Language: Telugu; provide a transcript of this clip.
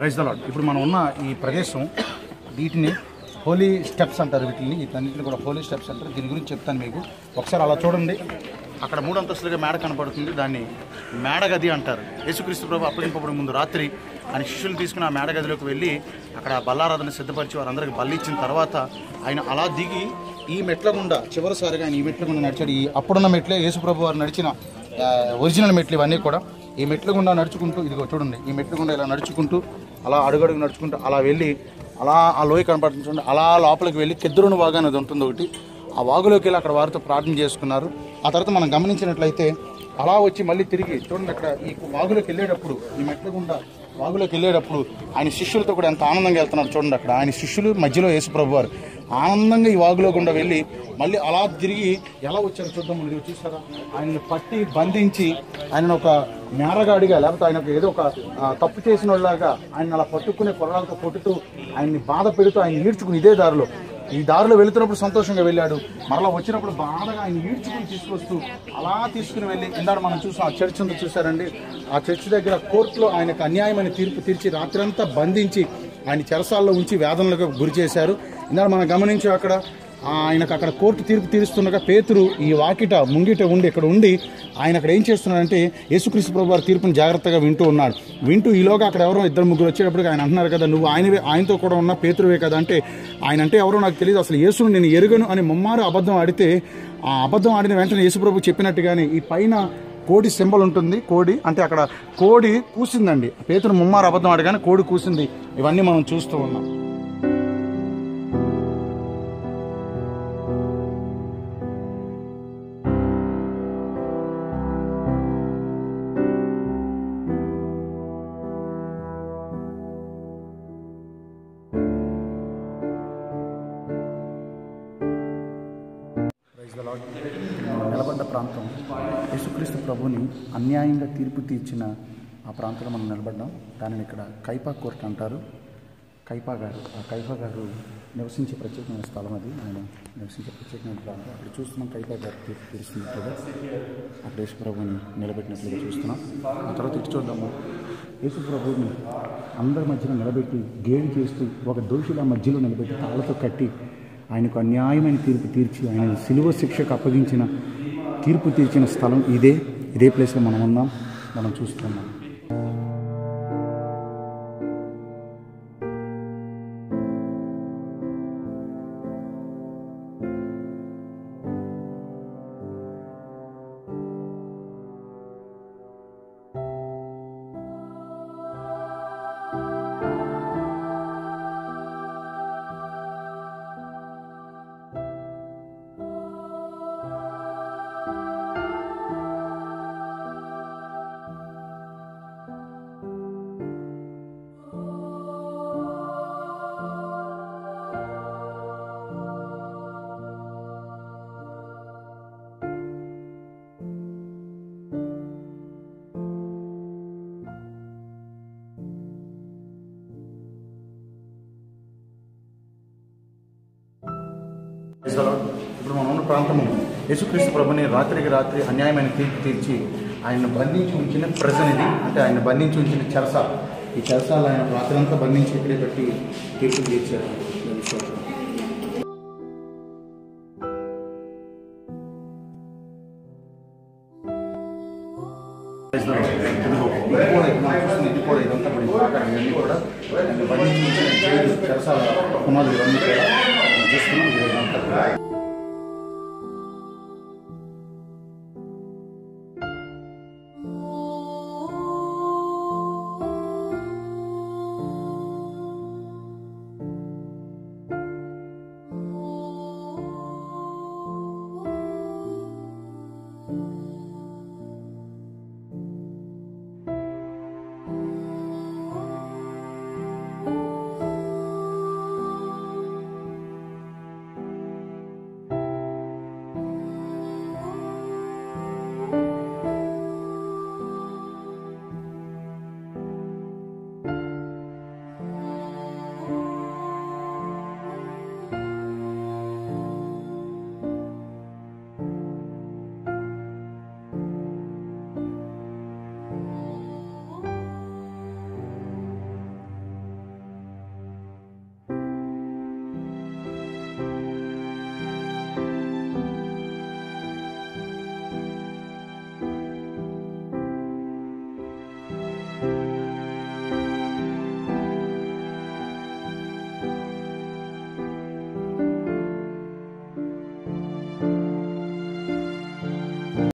రైస్ ద లాడ్ ఇప్పుడు మనం ఉన్న ఈ ప్రదేశం వీటిని హోలీ స్టెప్స్ అంటారు వీటిని వీటన్నిటిని కూడా హోలీ స్టెప్స్ అంటారు దీని గురించి చెప్తాను మీకు ఒకసారి అలా చూడండి అక్కడ మూడు అంతస్తులుగా మేడ కనపడుతుంది దాన్ని మేడగది అంటారు యేసుక్రీస్తు ప్రభు అప్పగింపబడి ముందు రాత్రి ఆయన శిష్యులు తీసుకుని ఆ మేడగదిలోకి వెళ్ళి అక్కడ బల్లారాధన సిద్ధపరిచి వారందరికి బల్లి ఇచ్చిన తర్వాత ఆయన అలా దిగి ఈ మెట్ల గుండా చివరిసారిగా ఆయన ఈ మెట్ల గుండా నడిచాడు ఈ అప్పుడున్న మెట్లే యేసుప్రభు వారు నడిచిన ఆ, ఒరిజినల్ మెట్లు ఇవన్నీ కూడా ఈ మెట్ల గుండా నడుచుకుంటూ ఇదిగో చూడండి ఈ మెట్ల గుండా ఇలా నడుచుకుంటూ అలా అడుగడుగు నడుచుకుంటూ అలా వెళ్ళి అలా ఆ లోయ కనపడుతుంది చూడండి అలా లోపలికి వెళ్ళి కెద్దురుని వాగు అనేది ఉంటుంది ఒకటి ఆ వాగులోకి వెళ్ళి అక్కడ వారితో ప్రార్థన చేసుకున్నారు ఆ తర్వాత మనం గమనించినట్లయితే అలా వచ్చి మళ్ళీ తిరిగి చూడండి అక్కడ ఈ వాగులోకి వెళ్ళేటప్పుడు ఈ మెట్ల గుండా వాగులోకి వెళ్ళేటప్పుడు ఆయన శిష్యులతో కూడా ఎంత ఆనందంగా వెళ్తున్నారు చూడండి అక్కడ ఆయన శిష్యులు మధ్యలో యేసుప్రభు వారు ఆనందంగా ఈ వాగులో గుండా వెళ్ళి మళ్ళీ అలా తిరిగి ఎలా వచ్చారు చూద్దాం ఇది చూసారా ఆయన్ని పట్టి బంధించి ఆయన ఒక నేరగాడిగా లేకపోతే ఆయన ఏదో ఒక ఆ, తప్పు చేసిన వాళ్ళలాగా ఆయన అలా పట్టుకునే కొరడాలతో కొట్టుతూ ఆయన్ని బాధ పెడుతూ ఆయన ఈడ్చుకుని ఇదే దారిలో ఈ దారిలో వెళుతున్నప్పుడు సంతోషంగా వెళ్ళాడు మరలా వచ్చినప్పుడు బాధగా ఆయన ఈడ్చుకుని తీసుకొస్తూ అలా తీసుకుని వెళ్ళి ఇందాక మనం చూసాం ఆ చర్చ్ ఉంది చూసారండి ఆ చర్చ్ దగ్గర కోర్టులో ఆయనకు అన్యాయమైన తీర్పు తీర్చి రాత్రంతా బంధించి ఆయన చెరసాల్లో ఉంచి వేదనలకు గురి చేశారు ఇందాక మనం గమనించి అక్కడ ఆ, ఆయనకు అక్కడ కోర్టు తీర్పు తీరుస్తుండగా పేతురు ఈ వాకిట ముంగిట ఉండి ఇక్కడ ఉండి ఆయన అక్కడ ఏం చేస్తున్నాడంటే యేసుక్రీస్తు ప్రభు వారి తీర్పుని జాగ్రత్తగా వింటూ ఉన్నాడు వింటూ ఈలోగా అక్కడ ఎవరో ఇద్దరు ముగ్గురు వచ్చేటప్పటికి ఆయన అంటున్నారు కదా నువ్వు ఆయనవే ఆయనతో కూడా ఉన్న పేతురువే కదా అంటే ఆయన అంటే ఎవరో నాకు తెలియదు అసలు యేసును నేను ఎరుగను అని ముమ్మారు అబద్ధం ఆడితే ఆ అబద్ధం ఆడిన వెంటనే యేసుప్రభు చెప్పినట్టుగానే ఈ పైన కోడి సింబల్ ఉంటుంది కోడి అంటే అక్కడ కోడి కూసిందండి పేతురు ముమ్మారు అబద్ధం ఆడగానే కోడి కూసింది ఇవన్నీ మనం చూస్తూ ఉన్నాం ప్రైజ్ ద లార్డ్. మనం నిలబడ్డ ప్రాంతం యేసుక్రీస్తు ప్రభుని అన్యాయంగా తీర్పు తీర్చిన ఆ ప్రాంతంలో మనం నిలబడ్డాం దానిని ఇక్కడ కైపా కోర్ట్ అంటారు కైపా గారు ఆ కైపా గారు నివసించే ప్రత్యేకమైన స్థలం అది ఆయన నివసించే ప్రత్యేకమైన ప్రాంతం అక్కడ చూస్తున్నాం కైపా గారు తీర్పు తీరుస్తున్నట్లుగా అక్కడ యేసు ప్రభుని నిలబెట్టినట్లుగా చూస్తున్నాం ఆ తర్వాత ఇటు చూద్దాము యేసు ప్రభుని అందరి మధ్యలో నిలబెట్టి గేలి చేస్తూ ఒక దోషుల మధ్యలో నిలబెట్టి తాళ్ళతో కట్టి ఆయనకు అన్యాయమైన తీర్పు తీర్చి ఆయన సిలువ శిక్షకు అప్పగించిన తీర్పు తీర్చిన స్థలం ఇదే ఇదే ప్లేస్లో మనం ఉన్నాం మనం చూస్తున్నాం Praise the Lord. ఇప్పుడు మనం ఉన్న ప్రాంతము యేసుక్రీస్తు ప్రభుని రాత్రికి రాత్రి అన్యాయమైన తీర్పు తీర్చి ఆయన బంధించి ఉంచిన ప్రజన్ ఇది అంటే ఆయన బంధించి ఉంచిన చెరస ఈ చెరసాలు ఆయన రాత్రంతా బంధించి ఇక్కడే పెట్టి తీర్పు తీర్చారు Praise the Lord. ఇదిగో, ఇది కూడా ఇప్పుడు మనం చూస్తున్న ఇది కూడా ఇదంతా కూడా ఈ ప్రాకారం ఇవన్నీ కూడా ఆయన బంధించి ఉంచిన జైలు చెరసాల పునాదులు ఇవన్నీ కూడా మనం చూస్తున్నాం ఇదంతా కూడా